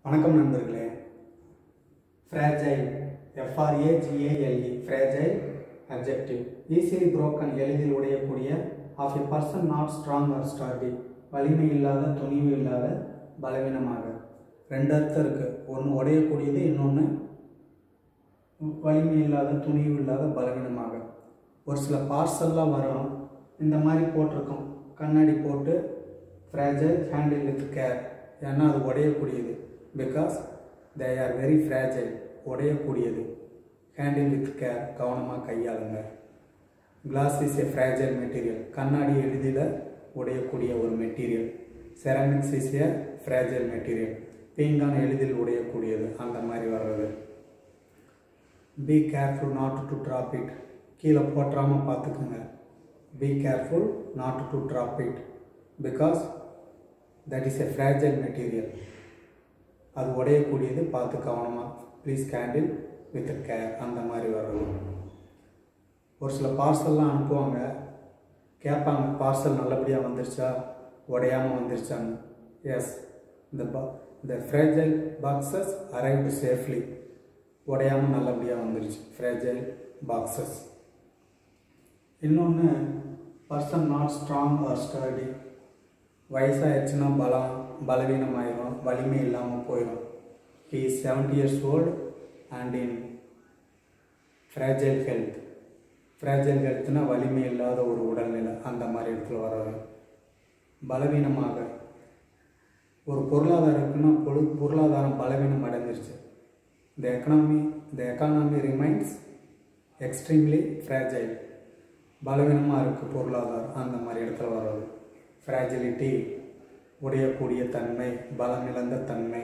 வணக்கம் நண்பர்களே fragile எஃப்ஆர்ஏஜிஏஎல்இ fragile objective easily broken எளிதில் உடையக்கூடிய of a person not strong R ஸ்டார்டி வலிமை இல்லாத துணிவு இல்லாத பலவீனமாக ரெண்டு அர்த்தம் இருக்குது ஒன்று உடையக்கூடியது இன்னொன்று வலிமை இல்லாத துணிவு இல்லாத பலவீனமாக ஒரு சில பார்சல்லாம் வரும் இந்த மாதிரி போட்டிருக்கோம் கண்ணாடி போட்டு ஃப்ராஜைல் ஹேண்டில் வித் கேர் ஏன்னா அது உடையக்கூடியது because they are very fragile உடையக்கூடியது ஹேண்டில் வித் கேர் கவனமாக கையாளுங்க glass is a fragile material கண்ணாடி எளிதில் உடையக்கூடிய ஒரு material ceramics is a fragile material பீங்கான் எளிதில் உடையக்கூடியது அந்த மாதிரி வர்றது be careful not to drop it கீழே போட்டுறாமல் பார்த்துக்குங்க be careful not to drop it because that is a fragile material அது உடையக்கூடியது பார்த்து கவனமாக ப்ளீஸ் கேண்டில் வித் கேர் அந்த மாதிரி வர்றது ஒரு சில பார்சல்லாம் அனுப்புவாங்க கேட்பாங்க பார்சல் நல்லபடியாக வந்துருச்சா உடையாமல் வந்துருச்சான்னு எஸ் இந்த பா இந்த ஃப்ரேஜைல் பாக்ஸஸ் அரைவ்டு சேஃப்லி உடையாமல் நல்லபடியாக வந்துருச்சு ஃப்ரேஜைல் பாக்ஸஸ் இன்னொன்று person not strong or sturdy வயசாகிடுச்சுன்னா பலம் பலவீனமாயிரும் வலிமை இல்லாமல் போயிடும் he is seventy years old and in fragile health fragile ஹெல்த்னா வலிமை இல்லாத ஒரு உடல்நிலை அந்த மாதிரி இடத்துல வர்றது பலவீனமாக ஒரு பொருளாதாரம் இருக்குன்னா பொரு பொருளாதாரம் பலவீனம் அடைஞ்சிருச்சு the economy the economy remains extremely fragile பலவீனமாக இருக்குது பொருளாதாரம் அந்த மாதிரி இடத்துல வர்றது ஃப்ராஜிலிட்டி உடையக்கூடிய தன்மை பலமிழந்த தன்மை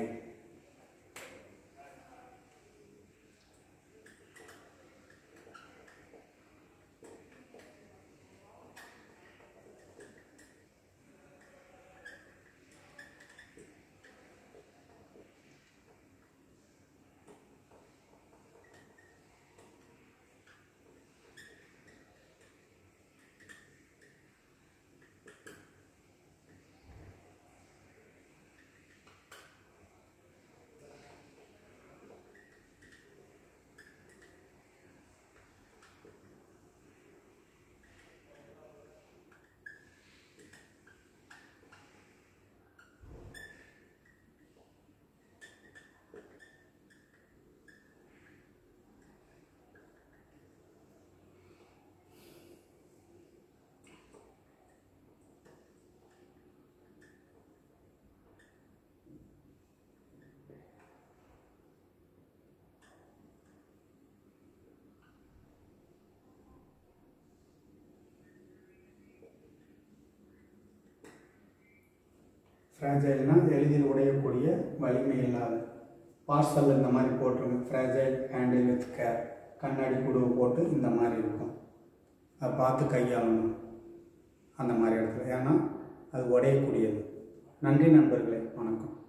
ஃப்ராஜைல்னா எளிதில் உடையக்கூடிய வலிமை இல்லாத பார்சல் இந்த மாதிரி போட்டுருங்க ஃப்ராஜைல் ஹேண்டில் வித் கேர் கண்ணாடி குடுவை போட்டு இந்த மாதிரி இருக்கும் அதை பார்த்து கையாளணும் அந்த மாதிரி இடத்துல ஏன்னா அது உடையக்கூடியது நன்றி நண்பர்களே வணக்கம்